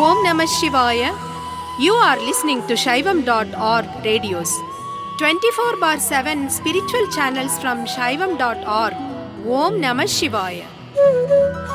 Om Namah Shivaya. You are listening to Shaivam.org radios. 24 bar 7 spiritual channels from Shaivam.org. Om Namah Shivaya.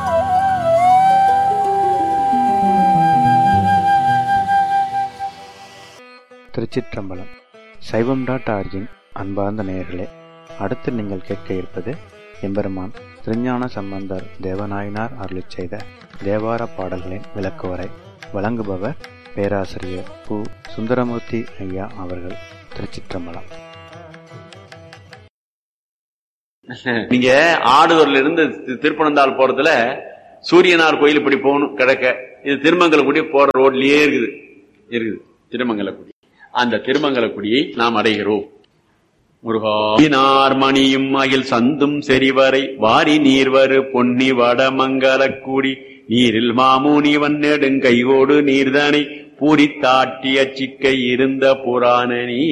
திருச்சிற்றம்பலம் சைவம் dot origin அன்பார்ந்த நேயர்களே அடுத்து நீங்கள் கேட்க இருப்பது எம்பெருமான் திருஞான சம்பந்தர் தேவநாயனார் அருளிச் செய்த தேவார பாடல்களின் விளக்குவரை வழங்குபவர் பேராசிரியர் பு சுந்தரமூர்த்தி ஐயா அவர்கள் திருச்சிற்றம்பலம் நீங்க ஆடுதூர்ல இருந்து தி- திருப்பனந்தாள் போறதுல சூரியனார் கோயில் இப்படி போகணும் கிடக்க இது திருமங்கலக்குடி போற ரோட்லயே இருக்குது இருக்குது திருமங்கலக்குடி அந்த திருமங்கலக்குடியை நாம் அடைகிறோம் முருகார் மணியும் அகில் சந்தும் செறிவரை வாரி நீர்வரு பொன்னி வடமங்கலக்கூடி நீரில் மாமுனி வன்னெடுங் கைகோடு நீர்தனை பூரித்தாட்டிய சிக்கை இருந்த புராணனி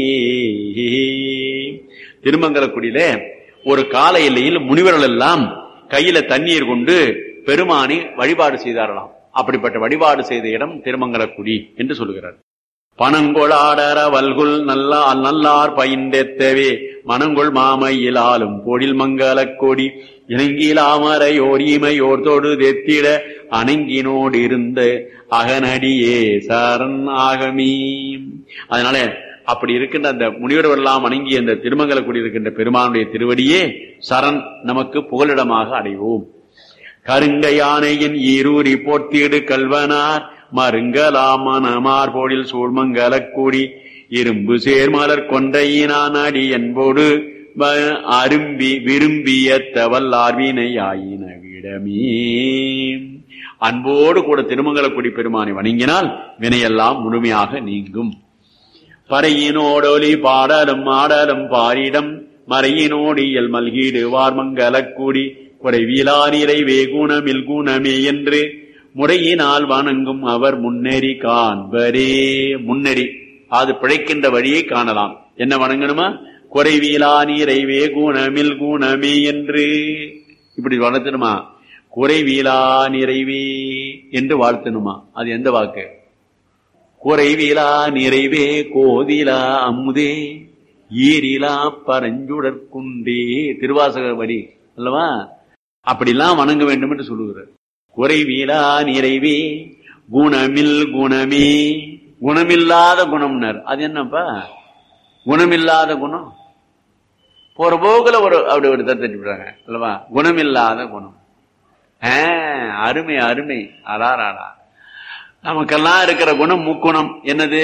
திருமங்கலக்குடியில ஒரு கால எல்லையில் முனிவர்கள் எல்லாம் கையில தண்ணீர் கொண்டு பெருமானை வழிபாடு செய்தாரலாம் அப்படிப்பட்ட வழிபாடு செய்த இடம் திருமங்கலக்குடி என்று சொல்லுகிறார் பனங்கொளாடர வல்குல் நல்லா நல்லார் பயின்றெத்தவே மணங்கொள் மாமையிலாலும் பொழில் மங்கலக் கொடி இணங்கிலாமரை ஓரிமையோர் தொடு தெத்திட அணங்கினோடு இருந்த அகனடியே சரண் ஆகமீ அதனால அப்படி இருக்கின்ற அந்த முனிவர்கள் எல்லாம் வணங்கி அந்த திருமங்கலக்குடி இருக்கின்ற பெருமானுடைய திருவடியே சரண் நமக்கு புகலிடமாக அடைவோம் கருங்க யானையின் ஈரூரி போட்டிடு கல்வனார் மருங்கலாமனமார் போடில் சூழ்மங்கலக்கூடி இரும்பு சேர்மலர் கொன்றையினான் அடி என்போடு வ- அரும்பி விரும்பிய தவல்லார்வினை ஆயின விடமே அன்போடு கூட திருமங்கலக்குடி பெருமானை வணங்கினால் வினையெல்லாம் முழுமையாக நீங்கும் பறையினோடொலி பாடலும் ஆடலும் பாரிடம் மறையினோடியல் மல்கீடு வார்மங்கலக்கூடி குறைவிலா நிறைவே குணமில் குணமே என்று முறையினால் வணங்கும் அவர் முன்னேறி காண்பரே முன்னேறி அது பிழைக்கின்ற வழியை காணலாம் என்ன வணங்கணுமா குறைவிலா நிறைவே குணமில் குணமே என்று இப்படி வளர்த்தணுமா குறைவிலா நிறைவே என்று வாழ்த்தணுமா அது எந்த வாக்கு குறைவிலா நிறைவே கோதிலா அமுதே ஈரிலா பரஞ்சுடற்குண்டே திருவாசக வரி அல்லவா அப்படிலாம் வணங்க வேண்டும் என்று சொல்லுகிறார் குறைவிலா நிறைவே குணமில் குணமே குணமில்லாத குணம்னர் அது என்னப்பா குணமில்லாத குணம் போற போக்குல ஒரு அப்படி ஒரு தட்டி விடுறாங்க அல்லவா குணமில்லாத குணம் ஆ, அருமை அருமை அடாராடா நமக்கெல்லாம் இருக்கிற குணம் முக்குணம் என்னது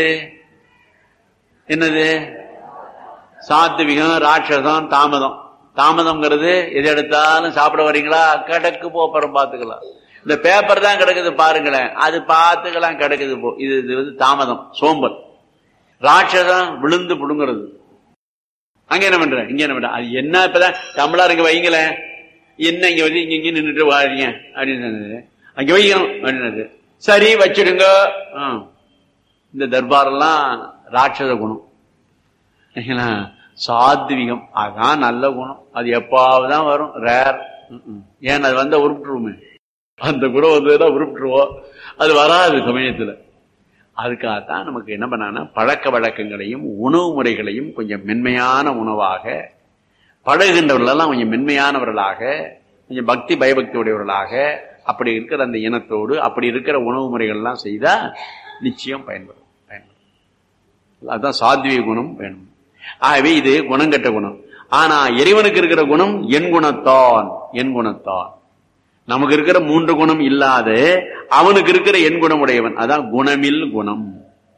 என்னது சாத்விகம் ராட்சசம் தாமதம் தாமதம்ங்கிறது எது எடுத்தாலும் சாப்பிட வரீங்களா கிடக்கு போப்பறம் பார்த்துக்கலாம் இந்த பேப்பர் தான் கிடக்குது பாருங்களேன் அது பார்த்துக்கலாம் கிடக்குது போ இது இது வந்து தாமதம் சோம்பல் ராட்சசம் விழுந்து புடுங்கிறது அங்க என்ன பண்ற இங்க என்ன பண்ற அது என்ன இப்பதான் தமிழா இங்க வைங்களேன் என்ன இங்க வந்து இங்க இங்க நின்றுட்டு வாழீங்க அப்படின்னு சொன்னது. அங்க வைக்கணும் அப்படின்னது சரி வச்சிடுங்க ஆ. இந்த தர்பாரெல்லாம் ராட்சத குணம் சரிங்களா? சாத்விகம் அதான் நல்ல குணம் அது எப்பாவதுதான் வரும் ரேர் ஏன் அது வந்தா உருப்பிட்டுருவோமே அந்த குணம் வந்ததுன்னா உருப்பிட்டுருவோம் அது வராது சமயத்துல அதுக்காகத்தான் நமக்கு என்ன பண்ணாங்கன்னா பழக்க வழக்கங்களையும் உணவு முறைகளையும் கொஞ்சம் மென்மையான உணவாக பழகுகின்றவர்களெல்லாம் கொஞ்சம் மென்மையானவர்களாக கொஞ்சம் பக்தி பயபக்தி உடையவர்களாக அப்படி இருக்கிற அந்த இனத்தோடு அப்படி இருக்கிற உணவு முறைகள்லாம் செய்தா நிச்சயம் பயன்படும் பயன்படும் அதுதான் சாத்விக குணம் வேணும் ஆகவே இது குணங்கெட்ட குணம் ஆனா இறைவனுக்கு இருக்கிற குணம் என் குணத்தான் என் குணத்தான் நமக்கு இருக்கிற மூன்று குணம் இல்லாத அவனுக்கு இருக்கிற என் குணம் உடையவன் அதான் குணமில் குணம்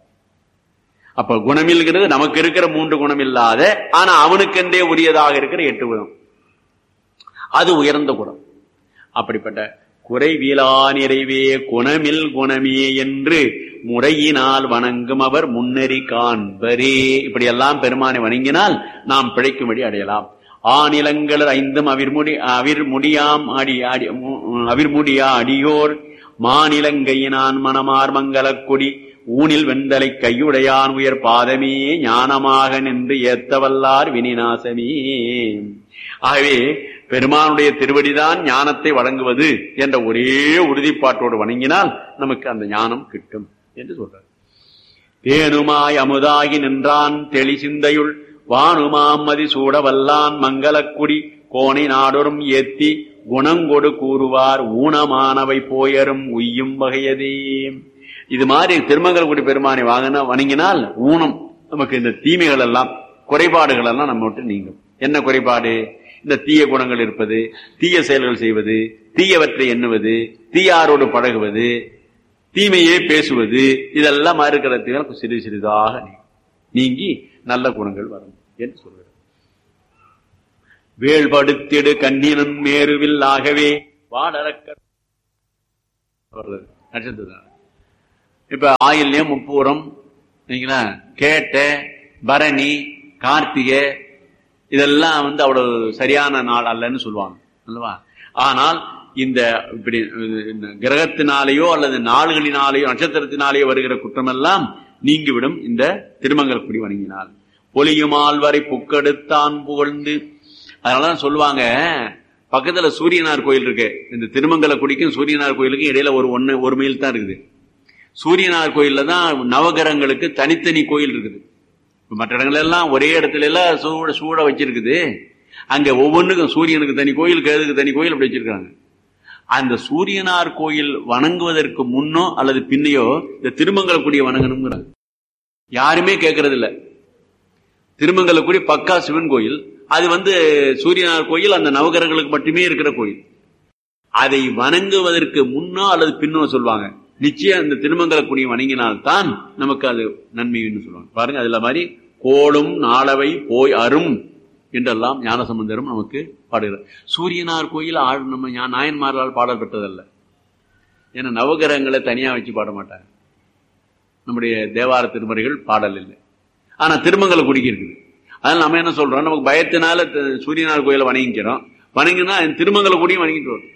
அப்ப குணமில்கிறது நமக்கு இருக்கிற மூன்று குணம் இல்லாத ஆனா அவனுக்கென்றே உரியதாக இருக்கிற எட்டு குணம் அது உயர்ந்த குணம் அப்படிப்பட்ட குறைவிலா நிறைவே குணமில் குணமே என்று முறையினால் வணங்கும் அவர் முன்னறி காண்பரே இப்படியெல்லாம் பெருமானை வணங்கினால் நாம் பிழைக்கும்படி அடையலாம் ஆநிலங்கள் ஐந்தும் அவிர்முடி அவிர்முடியாம் அடி அடி மு- அவிர்முடியா அடியோர் மாநிலங்கையினான் மணமார் மங்கலக் கொடி ஊனில் வெந்தலை கையுடையான் உயர் பாதமே ஞானமாக நின்று ஏத்தவல்லார் வினிநாசமே ஆகவே பெருமானுடைய திருவடிதான் ஞானத்தை வழங்குவது என்ற ஒரே உறுதிப்பாட்டோடு வணங்கினால் நமக்கு அந்த ஞானம் கிட்டும் என்று சொல்றார் தேனுமாய் அமுதாகி நின்றான் தெளி சிந்தையுள் வானுமாம் மதி சூட வல்லான் மங்களக்குடி கோணி நாடொரும் ஏத்தி குணங்கொடு கூறுவார் ஊனமானவை போயரும் உய்யும் வகையதே இது மாதிரி திருமங்கலக்குடி பெருமானை வாங்கினா வணங்கினால் ஊனம் நமக்கு இந்த தீமைகள் எல்லாம் குறைபாடுகள் எல்லாம் நம்ம விட்டு நீங்கும் என்ன குறைபாடு இந்த தீய குணங்கள் இருப்பது தீய செயல்கள் செய்வது தீயவற்றை எண்ணுவது தீயாரோடு பழகுவது தீமையே பேசுவது இதெல்லாம் இருக்கிறதுக்கு சிறிது சிறிதாக நீங்கும். நீங்கி நல்ல குணங்கள் வரும் என்று சொல்கிறார் வேள்படுத்திடு கண்ணினன் மேருவில் ஆகவே வாடறக்க நட்சத்திரம் இப்ப ஆயில்யம் முப்பூரம் சரிங்களா கேட்ட பரணி கார்த்திகை இதெல்லாம் வந்து அவ்வளவு சரியான நாள் அல்லன்னு சொல்லுவாங்க அல்லவா ஆனால் இந்த இப்படி இந்த கிரகத்தினாலேயோ அல்லது நாள்களினாலேயோ நட்சத்திரத்தினாலேயோ வருகிற குற்றமெல்லாம் நீங்கிவிடும் இந்த திருமங்கல்குடி வணங்கினால் பொலியுமால் வரை புக்கெடுத்தான் புகழ்ந்து அதனாலதான் சொல்லுவாங்க பக்கத்துல சூரியனார் கோயில் இருக்கு இந்த திருமங்கல குடிக்கும் சூரியனார் கோயிலுக்கும் இடையில ஒரு ஒன்னு ஒரு மைல் தான் இருக்குது சூரியனார் கோயில்ல தான் நவகிரகங்களுக்கு தனித்தனி கோயில் இருக்குது மற்ற இடங்கள் எல்லாம் ஒரே இடத்துல எல்லாம் சூட சூட வச்சிருக்குது அங்க ஒவ்வொன்றுக்கும் சூரியனுக்கு தனி கோயில் கேதுக்கு தனி கோயில் அப்படி வச்சிருக்காங்க அந்த சூரியனார் கோயில் வணங்குவதற்கு முன்னோ அல்லது பின்னையோ இந்த திருமங்கலக்குடியை வணங்கணுங்கிறாங்க யாருமே கேட்கறது இல்ல திருமங்கலக்குடி பக்கா சிவன் கோயில் அது வந்து சூரியனார் கோயில் அந்த நவகிரகங்களுக்கு மட்டுமே இருக்கிற கோயில் அதை வணங்குவதற்கு முன்னோ அல்லது பின்னோ சொல்லுவாங்க நிச்சயம் அந்த திருமங்கலக்குடியை வணங்கினால்தான் நமக்கு அது நன்மைன்னு சொல்லுவாங்க பாருங்க அதுல மாதிரி கோளும் நாளவை போய் அரும் என்றெல்லாம் ஞானசம்பந்தரும் நமக்கு பாடுகிறார் சூரியனார் கோயில் ஆள் நம்ம ஞா- நாயன்மார்களால் பாடல் பெற்றதல்ல ஏன்னா நவகிரகங்களை தனியா வச்சு பாட மாட்டாங்க நம்முடைய தேவார திருமுறைகள் பாடல் இல்லை ஆனா திருமங்கல குடிக்கு இருக்குது அதனால நம்ம என்ன சொல்றோம் நமக்கு பயத்தினால த- சூரியனார் கோயிலை வணங்கிக்கிறோம் வணங்கினா திருமங்கல குடியும் வணங்கிட்டு வரும்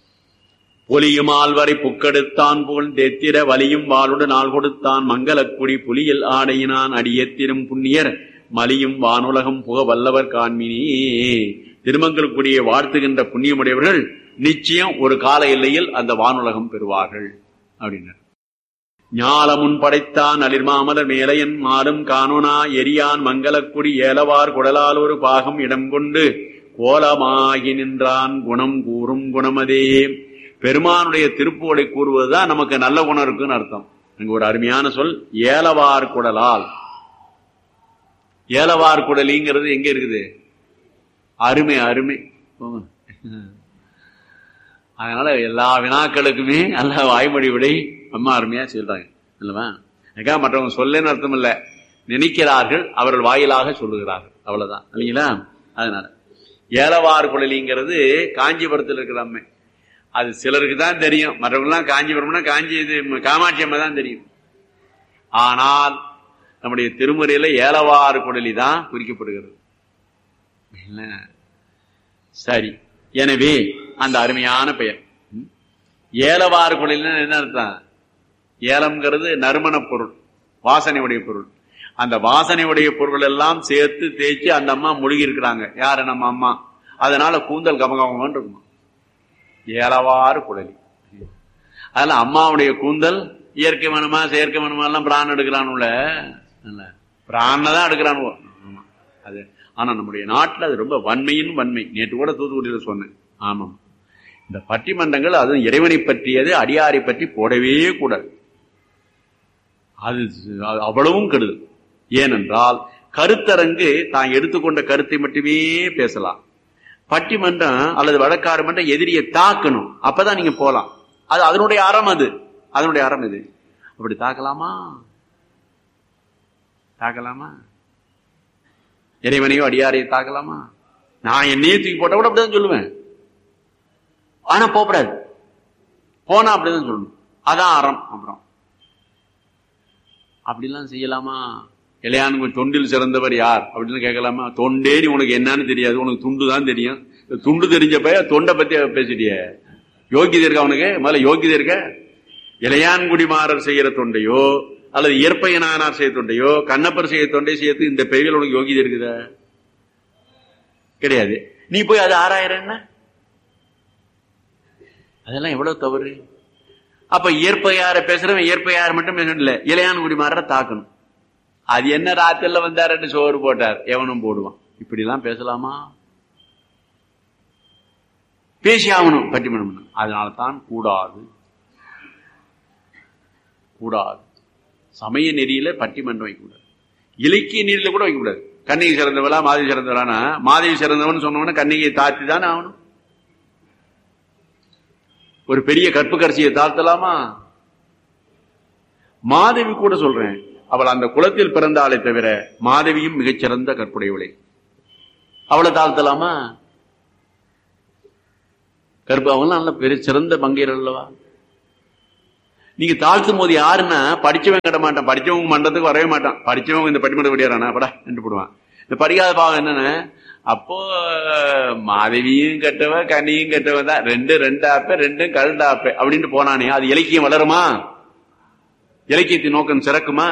பொலியுமால் வரை புக்கெடுத்தான் புகழ் தெத்திர வலியும் வாளுடு நாள் கொடுத்தான் மங்களக்குடி புலியில் ஆடையினான் அடியத்திரும் புண்ணியர் மலியும் வானுலகம் புக வல்லவர் காண்மினி திருமங்கலக்குடியை வாழ்த்துகின்ற புண்ணியமுடையவர்கள் நிச்சயம் ஒரு கால எல்லையில் அந்த வானுலகம் பெறுவார்கள் அப்படின்னார் ஞாலமுன் படைத்தான் அலிர்மாமலர் மேலையன் மாலும் காணோனா எரியான் மங்களக்குடி ஏலவார் குடலால் ஒரு பாகம் இடம் கொண்டு கோலமாகி நின்றான் குணம் கூறும் குணமதே பெருமானுடைய திருப்புகளை கூறுவதுதான் நமக்கு நல்ல குணம் இருக்குன்னு அர்த்தம் அங்க ஒரு அருமையான சொல் ஏலவார் குடலால் ஏலவார் குடலிங்கிறது எங்க இருக்குது அருமை அருமை போங்க. அதனால எல்லா வினாக்களுக்குமே நல்ல வாய்மொழி விடை அம்மா அருமையா சொல்றாங்க இல்லவா அதுக்காக மற்றவங்க சொல்லேன்னு அர்த்தம் இல்ல நினைக்கிறார்கள் அவர்கள் வாயிலாக சொல்லுகிறார்கள் அவ்வளவுதான் இல்லைங்களா அதனால ஏலவார் குழலிங்கிறது காஞ்சிபுரத்தில் இருக்கிற அம்மை அது சிலருக்கு தான் தெரியும் மற்றவங்கலாம் காஞ்சிபுரம்னா காஞ்சி இது காமாட்சி அம்மை தான் தெரியும் ஆனால் நம்முடைய திருமுறையில ஏலவார் குடலி தான் குறிக்கப்படுகிறது இல்ல? சரி எனவே அந்த அருமையான பெயர் ம்? ஏலவார் குடலின்னா என்ன அர்த்தம் ஏலம்ங்கிறது நறுமண பொருள் வாசனை உடைய பொருள் அந்த வாசனை உடைய பொருள் எல்லாம் சேர்த்து தேய்ச்சி அந்த அம்மா முழுகி இருக்கிறாங்க யாரு நம்ம அம்மா அதனால கூந்தல் கமகமன்னு இருக்குமா ஏலவாறு குழலி அதனால அம்மாவுடைய கூந்தல் இயற்கை மனமா செயற்கை மனமா எல்லாம் பிராணம் எடுக்கிறானுல பிராண தான் எடுக்கிறானுவோ ஆமா அது ஆனா நம்முடைய நாட்டுல அது ரொம்ப வன்மையின் வன்மை நேற்று கூட தூத்துக்குடியில சொன்னேன் ஆமாம் இந்த பட்டிமன்றங்கள் அதுவும் இறைவனை பற்றியது அடியாரை பற்றி போடவே கூடாது அது அது அவ்வளவும் கெடுதல் ஏனென்றால் கருத்தரங்கு தான் எடுத்துக்கொண்ட கருத்தை மட்டுமே பேசலாம் பட்டிமன்றம் அல்லது வழக்காடு மன்றம் எதிரியை தாக்கணும் அப்பதான் நீங்க போலாம் அது அதனுடைய அறம் அது அதனுடைய அறம் இது அப்படி தாக்கலாமா தாக்கலாமா இறைவனையோ அடியாரையோ தாக்கலாமா நான் என்னையே தூக்கி போட்ட கூட அப்படிதான் சொல்லுவேன் ஆனா போகக்கூடாது போனா அப்படிதான் சொல்லணும் அதான் அறம் அப்புறம் அப்படிலாம் செய்யலாமா இளையானுக்கு தொண்டில் சிறந்தவர் யார் அப்படின்னு கேட்கலாமா தொண்டே நீ உனக்கு என்னன்னு தெரியாது உனக்கு துண்டு தான் தெரியும் இந்த துண்டு தெரிஞ்ச பைய தொண்டை பத்தி பேசிட்டிய யோகியதை இருக்கா அவனுக்கு முதல்ல யோகியதை இருக்க இளையான்குடிமாறர் செய்யற தொண்டையோ அல்லது இயற்பையனானார் செய்ய தொண்டையோ கண்ணப்பர் செய்ய தொண்டை செய்யறது இந்த பெயர்கள் உனக்கு யோகியதை இருக்குதா கிடையாது நீ போய் அது ஆறாயிரம் என்ன அதெல்லாம் எவ்வளவு தவறு அப்ப இயற்பையார பேசுறவன் இயற்பையார மட்டும் பேசணும் இல்ல இளையான்குடி மாற தாக்கணும் அது என்ன ராத்திரில வந்தாருன்னு சோறு போட்டார் எவனும் போடுவான் இப்படி எல்லாம் பேசலாமா பேசி ஆகணும் பட்டிமன்றம் அதனால தான் கூடாது கூடாது சமய நெறியில பட்டிமன்றம் வைக்கக்கூடாது இலக்கிய நெறியில கூட வைக்கக்கூடாது கண்ணிகை சிறந்தவளா மாதவி சிறந்தவளானா மாதவி சிறந்தவன் சொன்னவன கண்ணிகையை தாழ்த்தி தானே ஆகணும் ஒரு பெரிய கற்புக்கரசியை தாழ்த்தலாமா மாதவி கூட சொல்றேன் அவள் அந்த குலத்தில் பிறந்தாளே தவிர மாதவியும் மிகச்சிறந்த கற்புடையவளை அவளை தாழ்த்தலாமா கற்பு அவங்க நல்ல பெரிய சிறந்த பங்கீர் அல்லவா நீங்க தாழ்த்தும் போது யாருன்னா படிச்சவன் கட்ட மாட்டான் படிச்சவங்க மண்டத்துக்கு வரவே மாட்டான் படிச்சவங்க இந்த பட்டிமன்ற விடியாரானா படா என்று போடுவான் இந்த படிக்காத பாவம் என்னன்னு அப்போ மாதவியும் கெட்டவ கனியும் கெட்டவ தான் ரெண்டு ரெண்டு ஆப்ப ரெண்டும் கழுண்ட ஆப்ப அப்படின்ட்டு போனானே அது இலக்கியம் வளருமா இலக்கியத்தின் நோக்கம் சிறக்குமா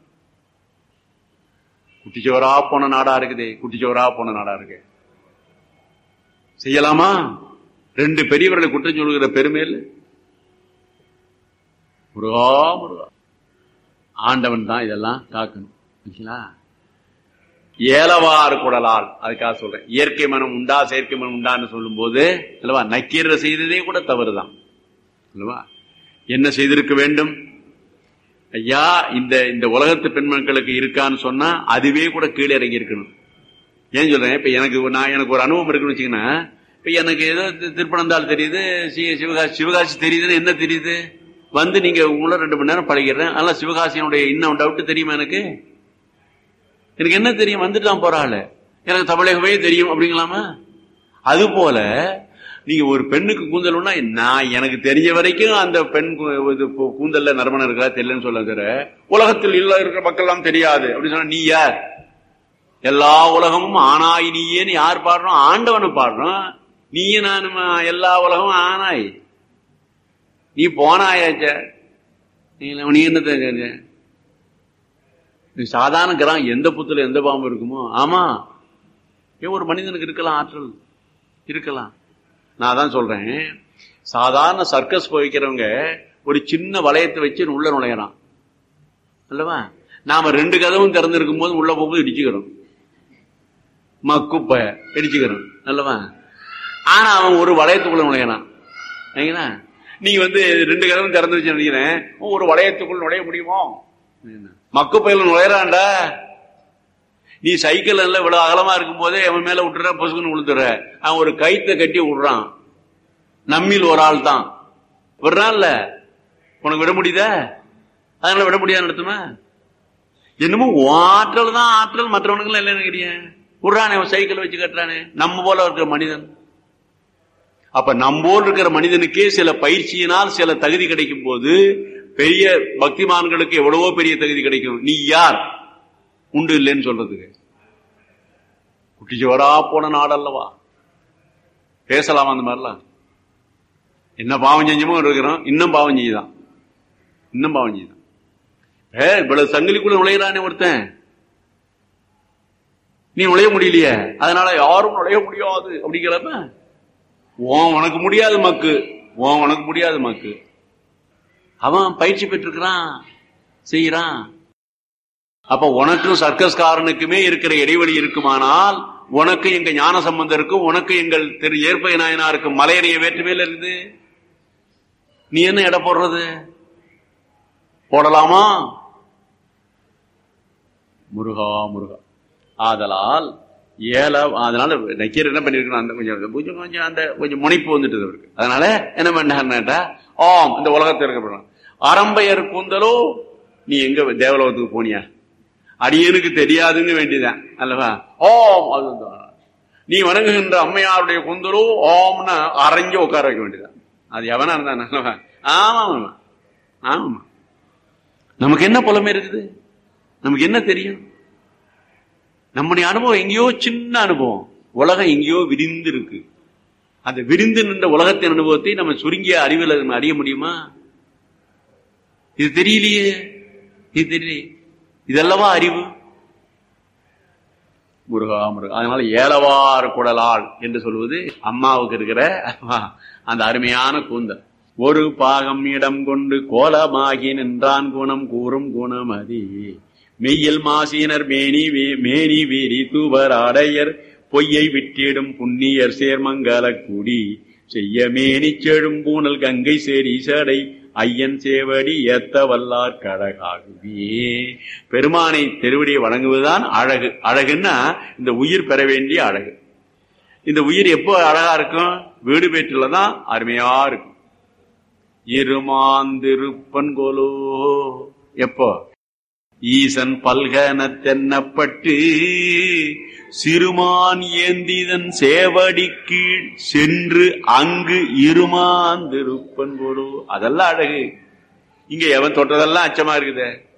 குட்டிச்சோரா போன நாடா இருக்குது குட்டிச்சோரா போன நாடா இருக்கு செய்யலாமா ரெண்டு பெரியவர்களை குற்றம் சொல்லுகிற பெருமையில் முருகா முருகா ஆண்டவன் தான் இதெல்லாம் காக்கணும் சரிங்களா ஏலவாறு குடலால் அதுக்காக சொல்றேன் இயற்கை மனம் உண்டா செயற்கை மனம் உண்டான்னு சொல்லும் போது அல்லவா நக்கீர செய்ததே கூட தவறுதான் அல்லவா என்ன செய்திருக்க வேண்டும் ஐயா இந்த இந்த உலகத்து பெண்மக்களுக்கு இருக்கான்னு சொன்னா அதுவே கூட கீழே இறங்கி இருக்கணும் ஏன் சொல்றேன் இப்ப எனக்கு நான் எனக்கு ஒரு அனுபவம் இருக்குன்னு வச்சுக்கன்னா இப்ப எனக்கு ஏதோ திருப்பனந்தாள் தெரியுது சிவகாசி சிவகாசி தெரியுதுன்னு என்ன தெரியுது வந்து நீங்க உங்கள ரெண்டு மணி நேரம் பழகிறேன் அதெல்லாம் சிவகாசியினுடைய இன்னும் டவுட் தெரியுமா எனக்கு எனக்கு என்ன தெரியும் வந்துட்டு போறாள் எனக்கு தமிழகமே தெரியும் அப்படிங்களாமா அது போல நீங்க ஒரு பெண்ணுக்கு கூந்தல்னா நான் எனக்கு தெரிஞ்ச வரைக்கும் அந்த பெண் கூந்தல்ல நரமணம் இருக்கா தெரியலன்னு சொல்ல தர உலகத்தில் இல்ல இருக்கிற மக்கள் எல்லாம் தெரியாது அப்படின்னு சொன்னா நீ யார் எல்லா உலகமும் ஆனாய் நீயேன்னு யார் பாடுறோம் ஆண்டவனு பாடுறோம் நீயும் நானுமா எல்லா உலகமும் ஆனாய் நீ போனாயாச்ச நீ என்ன தெரிஞ்ச சாதாரண கிரகம் எந்த புத்துல எந்த பாம்பு இருக்குமோ ஆமா ஏன் ஒரு மனிதனுக்கு இருக்கலாம் ஆற்றல் இருக்கலாம் நான் தான் சொல்றேன் சாதாரண சர்க்கஸ் போய்க்கிறவங்க ஒரு சின்ன வளையத்தை வச்சு உள்ள நுழையறான் அல்லவா நாம ரெண்டு கதவும் திறந்திருக்கும் போது உள்ள போகும்போது இடிச்சுக்கிறோம் மக்குப்ப இடிச்சுக்கிறோம் அல்லவா ஆனா அவன் ஒரு வளையத்துக்குள்ள நுழையறான் சரிங்களா நீங்க வந்து ரெண்டு கதவும் திறந்து வச்சு நினைக்கிறேன் ஒரு வளையத்துக்குள் நுழைய முடியுமோ மக்கு பயில நுழையறான்டா நீ சைக்கிள் எல்லாம் இவ்வளவு அகலமா இருக்கும் போதே அவன் மேல விட்டுற பொசுக்குன்னு விழுந்துற அவன் ஒரு கைத்தை கட்டி விடுறான் நம்மில் ஒரு ஆள் தான் விடுறான்ல உனக்கு விட முடியுதா அதனால விட முடியாது நடத்துமா என்னமோ ஆற்றல் தான் ஆற்றல் மற்றவனுக்கு இல்லைன்னு நினைக்கிறீங்க விடுறானே அவன் சைக்கிள் வச்சு கட்டுறானே நம்ம போல இருக்கிற மனிதன் அப்ப நம்மோல் இருக்கிற மனிதனுக்கே சில பயிற்சியினால் சில தகுதி கிடைக்கும் போது பெரிய பக்திமான்களுக்கு எவ்வளவோ பெரிய தகுதி கிடைக்கும் நீ யார் உண்டு இல்லைன்னு சொல்றதுக்கு குட்டிச்சோரா போன நாடல்லவா பேசலாமா அந்த மாதிரிலாம் என்ன பாவம் செஞ்சமோ இருக்கிறோம் இன்னும் பாவம் செய்யுதான் இன்னும் பாவம் செய்யுதான் ஏ இவ்வளவு சங்கிலிக்குள்ள நுழையிறானே ஒருத்தன் நீ நுழைய முடியலையே அதனால யாரும் நுழைய முடியாது அப்படிங்கிறப்ப ஓன் உனக்கு முடியாது மக்கு ஓன் உனக்கு முடியாது மக்கு அவன் பயிற்சி பெற்றிருக்கிறான் செய்யறான் அப்ப உனக்கும் சர்க்கஸ்காரனுக்குமே இருக்கிற இடைவெளி இருக்குமானால் உனக்கு எங்க ஞான சம்பந்தருக்கும் உனக்கு எங்கள் திரு ஏற்பை நாயனாருக்கும் மலையறைய வேற்றுமையில இருந்து நீ என்ன எடை போடுறது போடலாமா முருகா முருகா ஆதலால் ஏல அதனால நக்கீர் என்ன பண்ணிருக்கணும் அந்த கொஞ்சம் கொஞ்சம் கொஞ்சம் அந்த கொஞ்சம் முனைப்பு வந்துட்டு அவருக்கு அதனால என்ன பண்ணாருன்னாட்டா ஆம் இந்த உலகத்தில் இருக்க அரம்பையர் கூந்தலோ நீ எங்க தேவலோகத்துக்கு போனியா அடியனுக்கு தெரியாதுன்னு வேண்டியதான் அல்லவா ஓம் அது நீ வணங்குகின்ற அம்மையாருடைய குந்தலோ ஓம்னு அரைஞ்சு உட்கார வைக்க வேண்டியதான் அது எவனா இருந்தான் அல்லவா ஆமா ஆமா ஆமா நமக்கு என்ன புலமை இருக்குது நமக்கு என்ன தெரியும் நம்முடைய அனுபவம் எங்கேயோ சின்ன அனுபவம் உலகம் எங்கேயோ விரிந்து இருக்கு அந்த விரிந்து நின்ற உலகத்தின் அனுபவத்தை நம்ம சுருங்கிய அறிவில் அறிய முடியுமா இது தெரியலையே இது தெரியலையே இதல்லவா அறிவு முருகா முருகா அதனால ஏலவார் குடலாள் என்று சொல்வது அம்மாவுக்கு இருக்கிற அந்த அருமையான கூந்தல் ஒரு பாகம் இடம் கொண்டு கோலமாகி நின்றான் குணம் கூறும் குணமதி மெய்யில் மாசினர் மேனி வே- மேனி வீரி தூவர் ஆடையர் பொய்யை விட்டிடும் புண்ணியர் சேர்மங்கல கூடி செய்ய மேனி செழும் பூனல் கங்கை சேரி சடை ஐயன் சேவடி ஏத்த வல்லார் கழகாகுவே பெருமானை திருவடியை வணங்குவதுதான் அழகு அழகுன்னா இந்த உயிர் பெற வேண்டிய அழகு இந்த உயிர் எப்போ அழகா இருக்கும் வீடு பேற்றுல தான் அருமையா இருக்கும் இருமாந்திருப்பன் கோலோ எப்போ ஈசன் பல்கன தென்னப்பட்டு சிறுமான் ஏந்திதன் சேவடி கீழ் சென்று அங்கு இருமாந்திருப்பன் போலோ அதெல்லாம் அழகு இங்க எவன் தொட்டதெல்லாம் அச்சமா இருக்குது